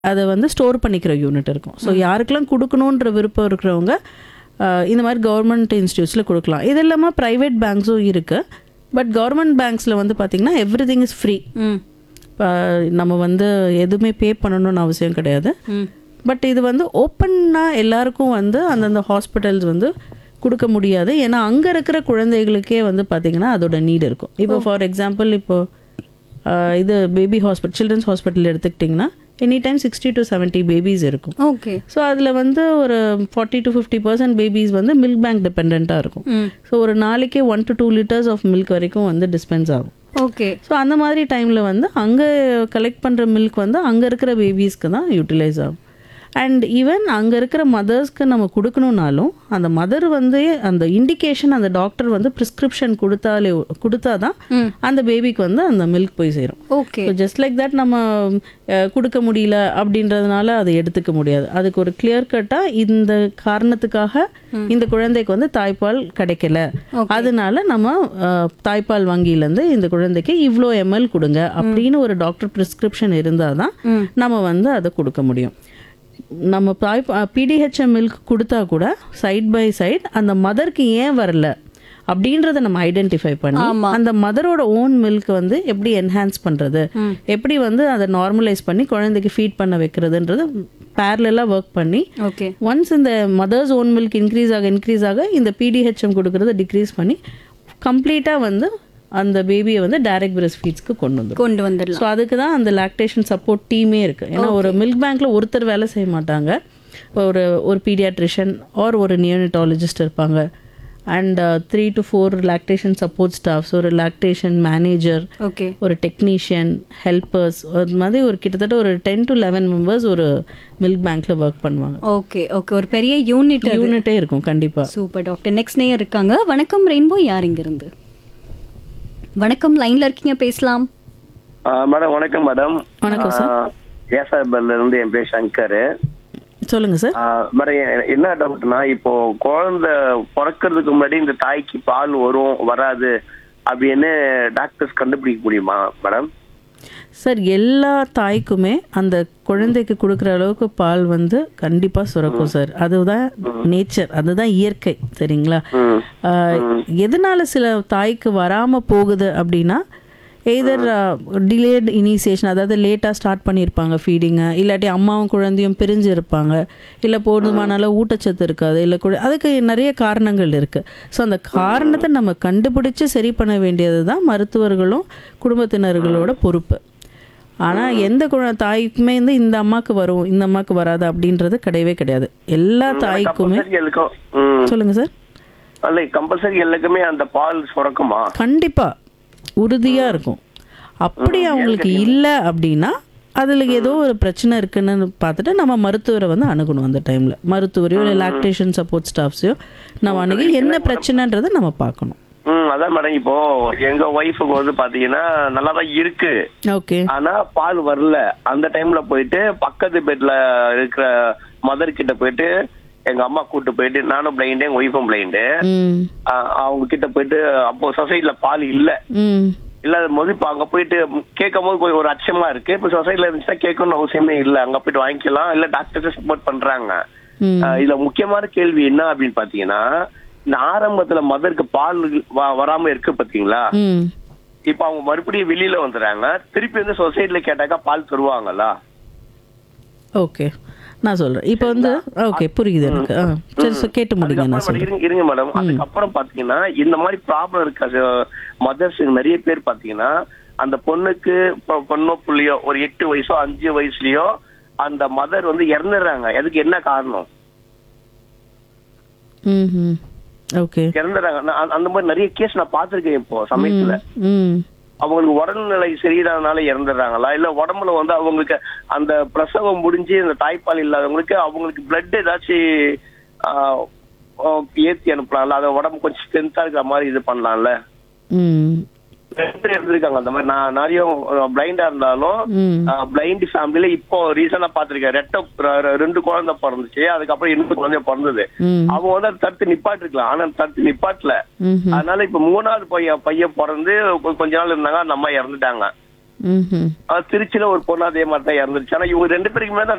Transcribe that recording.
அதை வந்து ஸ்டோர் பண்ணிக்கிற யூனிட் இருக்கும் ஸோ யாருக்கெல்லாம் கொடுக்கணுன்ற விருப்பம் இருக்கிறவங்க அஹ், இந்த மாதிரி கவர்மெண்ட் இன்ஸ்டியூட்ஸில் கொடுக்கலாம் இது இல்லாமல் ப்ரைவேட் பேங்க்ஸும் இருக்குது பட் கவர்மெண்ட் பேங்க்ஸில் வந்து பார்த்திங்கன்னா எவ்ரி திங் இஸ் ஃப்ரீ ம் நம்ம வந்து எதுவுமே பே பண்ணணும்னு அவசியம் கிடையாது ம் பட் இது வந்து ஓப்பனாக எல்லாருக்கும் வந்து அந்தந்த ஹாஸ்பிட்டல்ஸ் வந்து கொடுக்க முடியாது ஏன்னா அங்கே இருக்கிற குழந்தைகளுக்கே வந்து பார்த்திங்கன்னா அதோட நீட் இருக்கும் இப்போ ஃபார் எக்ஸாம்பிள் இப்போ ஆஹ், இது பேபி ஹாஸ்பிட்டல் சில்ட்ரன்ஸ் ஹாஸ்பிட்டல் எடுத்துக்கிட்டிங்கன்னா any time sixty to seventy babies இருக்கும் ஓகே ஸோ அதில் வந்து ஒரு forty to fifty percent babies வந்து மில்க் பேங்க் டிபெண்ட்டாக இருக்கும் ம் ஸோ ஒரு நாளைக்கே one to two litres of milk வரைக்கும் வந்து டிஸ்பென்ஸ் ஆகும் ஓகே ஸோ அந்த மாதிரி டைமில் வந்து அங்கே கலெக்ட் பண்ணுற மில்க் வந்து அங்கே இருக்கிற பேபிஸ்க்கு தான் யூட்டிலைஸ் ஆகும் அண்ட் ஈவன் அங்கே இருக்கிற மதர்ஸ்க்கு நம்ம கொடுக்கணுன்னாலும் அந்த மதர் வந்து அந்த இண்டிகேஷன் அந்த டாக்டர் வந்து ப்ரிஸ்கிரிப்ஷன் கொடுத்தாலே கொடுத்தா தான் ம் அந்த பேபிக்கு வந்து அந்த மில்க் போய் சேரும் okay so just like that நம்ம அஹ், கொடுக்க முடியல அப்படின்றதுனால அதை எடுத்துக்க முடியாது அதுக்கு ஒரு கிளியர் கட்டாக இந்த காரணத்துக்காக இந்த குழந்தைக்கு வந்து தாய்ப்பால் கிடைக்கல அதனால நம்ம அஹ், தாய்ப்பால் வங்கியிலேருந்து இந்த குழந்தைக்கு இவ்வளோ எம்எல் கொடுங்க அப்படின்னு ஒரு டாக்டர் ப்ரிஸ்கிரிப்ஷன் இருந்தால் தான் ம் நம்ம வந்து அதை கொடுக்க முடியும் நம்ம தாய் பிடிஹெச்எம் மில்க் கொடுத்தா கூட சைட் பை சைட் அந்த மதருக்கு ஏன் வரல அப்படின்றத நம்ம ஐடென்டிஃபை பண்ணி அந்த மதரோட ஓன் மில்க் வந்து எப்படி என்ஹான்ஸ் பண்ணுறது எப்படி வந்து அதை நார்மலைஸ் பண்ணி குழந்தைக்கு ஃபீட் பண்ண வைக்கிறதுன்றது பேரலாக ஒர்க் பண்ணி ஓகே ஒன்ஸ் இந்த மதர்ஸ் ஓன் மில்க் இன்க்ரீஸ் ஆக இன்க்ரீஸ் ஆக இந்த பிடிஹெச்எம் கொடுக்கறத டிக்ரீஸ் பண்ணி கம்ப்ளீட்டாக வந்து அந்த பேபியை வந்து டைரக்ட் பிரஸ்ட் ஃபீட்ஸ்க்கு கொண்டு வந்துடும் கொண்டு வந்துடலாம் ஸோ அதுக்கு தான் அந்த லாக்டேஷன் சப்போர்ட் டீமே இருக்குது ஏன்னா ஒரு மில்க் பேங்க்ல ஒருத்தர் வேலை செய்ய மாட்டாங்க ஒரு ஒரு பீடியாட்ரிஷியன் ஆர் ஒரு நியோனிட்டாலஜிஸ்ட் இருப்பாங்க and three to four lactation support staffs ஒரு லாக்டேஷன் மேனேஜர் ஓகே ஒரு டெக்னீஷியன் ஹெல்ப்பர்ஸ் அது மாதிரி ஒரு கிட்டத்தட்ட ஒரு டென் டு லெவன் மெம்பர்ஸ் ஒரு மில்க் பேங்க்ல ஒர்க் பண்ணுவாங்க ஓகே ஓகே ஒரு பெரிய யூனிட் யூனிட்டே இருக்கும் கண்டிப்பா சூப்பர் டாக்டர் நெக்ஸ்ட் நேயர் இருக்காங்க வணக்கம் ரெயின்போ யார் இங்க இருந்து வணக்கம் லைன்ல இருக்கீங்க பேசலாம் ஆ, மேடம் வணக்கம் மேடம் வணக்கம் சார். ஏசாபர்ல இருந்து என் பேர் சங்கர் சொல்லுங்க சார் ஆ, மேடம் எ- என்ன டவுட்னா இப்போ குழந்தை பிறக்கிறதுக்கு முன்னாடி இந்த தாய்க்கு பால் வரும் வராது அப்படின்னு டாக்டர்ஸ் கண்டுபிடிக்க முடியுமா மேடம் சார் எல்லா தாய்க்குமே அந்த குழந்தைக்கு கொடுக்குற அளவுக்கு பால் வந்து கண்டிப்பாக சுரக்கும் சார் அதுதான் நேச்சர் அதுதான் இயற்கை சரிங்களா ஆஹ், எதனால சில தாய்க்கு வராமல் போகுது அப்படின்னா எய்தர் டிலேட் இனிஷியேஷன் அதாவது லேட்டாக ஸ்டார்ட் பண்ணியிருப்பாங்க ஃபீடிங்கை இல்லாட்டி அம்மாவும் குழந்தையும் பிரிஞ்சு இருப்பாங்க இல்லை போதுமான அளவு ஊட்டச்சத்து இருக்காது இல்லை கூட அதுக்கு நிறைய காரணங்கள் இருக்குது ஸோ அந்த காரணத்தை நம்ம கண்டுபிடிச்சு சரி பண்ண வேண்டியது தான் மருத்துவர்களும் குடும்பத்தினர்களோட பொறுப்பு ஆனால் எந்த குழ தாய்க்குமே வந்து இந்த அம்மாவுக்கு வரும் இந்த அம்மாவுக்கு வராது அப்படின்றது கிடையவே கிடையாது எல்லா தாய்க்குமே கம்பல்சரி எல்லாருக்கும் ம். சொல்லுங்க சார் அல்ல கம்பல்சரி எல்லாருக்குமே அந்த பால் சுரக்குமா கண்டிப்பா உறுதியா இருக்கும் அப்படி அவங்களுக்கு இல்லை அப்படின்னா அதில் ஏதோ ஒரு பிரச்சனை இருக்குன்னு பார்த்துட்டு நம்ம மருத்துவரை வந்து அணுகணும் அந்த டைமில் மருத்துவரையோ இல்லை லாக்டேஷன் சப்போர்ட் ஸ்டாஃப்ஸையோ நம்ம அணுகி என்ன பிரச்சனைன்றதை நம்ம பார்க்கணும் ம் அதான் மேடம் இப்போ எங்க ஒய்ஃபுக்கு வந்து பாத்தீங்கன்னா நல்லா தான் இருக்கு ஓகே ஆனா பால் வரல அந்த டைம்ல போயிட்டு பக்கத்து பெட்ல இருக்கிற மதர் கிட்ட போயிட்டு எங்க அம்மா கூட்டு போயிட்டு நானும் பிளைண்டு எங்க ஒய்ஃபும் பிளைண்டு ம் அவங்க கிட்ட போயிட்டு அப்போ சொசைட்டில பால் இல்ல ம் இல்லாத போது இப்ப அங்க போயிட்டு கேட்கும் போது கொஞ்சம் ஒரு அச்சமா இருக்கு இப்ப சொசைட்டில இருந்துச்சுன்னா கேட்கணும்னு அவசியமே இல்ல அங்க போயிட்டு வாங்கிக்கலாம் இல்ல டாக்டர்ஸ் சப்போர்ட் பண்றாங்க ம் ஆஹ் இதுல முக்கியமான கேள்வி என்ன அப்படின்னு பாத்தீங்கன்னா இந்த ஆரம்பத்துல மதருக்கு பால் வ- வராம இருக்கு பாத்தீங்களா ம் இப்ப அவங்க மறுபடியும் வெளியில வந்துடுறாங்க திருப்பி வந்து சொசைட்டில கேட்டாக்கா பால் தருவாங்களா ஓகே நான் சொல்கிறேன் இப்போ வந்து ஓகே புரியுது எனக்கு ஆ சரி சார் கேட்டு முடிங்க நான் அதுக்கப்புறம் சொல்கிறேன் இருங்க இருங்க மேடம் அதுக்கப்புறம் பாத்தீங்கன்னா இந்த மாதிரி ப்ராப்ளம் இருக்க மதர்ஸ் நிறைய பேர் பாத்தீங்கன்னா அந்த பொண்ணுக்கு பொ- பொண்ணோ புள்ளியோ ஒரு எட்டு வயசோ அஞ்சு வயசுலயோ அந்த மதர் வந்து இறந்துடுறாங்க அதுக்கு என்ன காரணம் ம் ம் ஓகே இறந்துடுறாங்க நான் அந்த- அந்த மாதிரி நிறைய கேஸ் நான் பார்த்திருக்கேன் இப்போ சமயத்துல ம் அவங்களுக்கு உடல்நிலை சரியில்லாதனால இறந்துடுறாங்களா இல்ல உடம்புல வந்து அவங்களுக்கு அந்த பிரசவம் முடிஞ்சு அந்த தாய்ப்பால் இல்லாதவங்களுக்கு அவங்களுக்கு பிளட் ஏதாச்சும் ஆஹ், ஆஹ், ஏத்தி அனுப்பலாம்ல அதை உடம்பு கொஞ்சம் ஸ்ட்ரென்த்தா இருக்கிற மாதிரி இது பண்ணலாம்ல ம் ரெண்டு பேர் இருந்திருக்காங்க அந்த மாதிரி நான் நிறைய பிளைண்டா இருந்தாலும் ம் பிளைண்ட் ஃபேமிலில இப்போ ரீசனா பாத்திருக்கேன் ரெட்ட ர- ரெண்டு குழந்தை பிறந்துச்சு அதுக்கப்புறம் இன்னொரு குழந்தை பிறந்தது ம் அவங்க வந்து அதை தடுத்து நிப்பாட்டிருக்கலாம் ஆனா தடுத்து நிப்பாட்டல ம்ஹும். அதனால இப்ப மூணாவது பையன் பையன் பிறந்து கொ- கொஞ்ச நாள் இருந்தாங்க அந்த அம்மா இறந்துட்டாங்க ம்ஹும். ஆஹ் திருச்சியில ஒரு பொண்ணு அதே மாதிரி தான் இறந்துருச்சு ஆனா இவங்க ரெண்டு பேருக்குமே தான்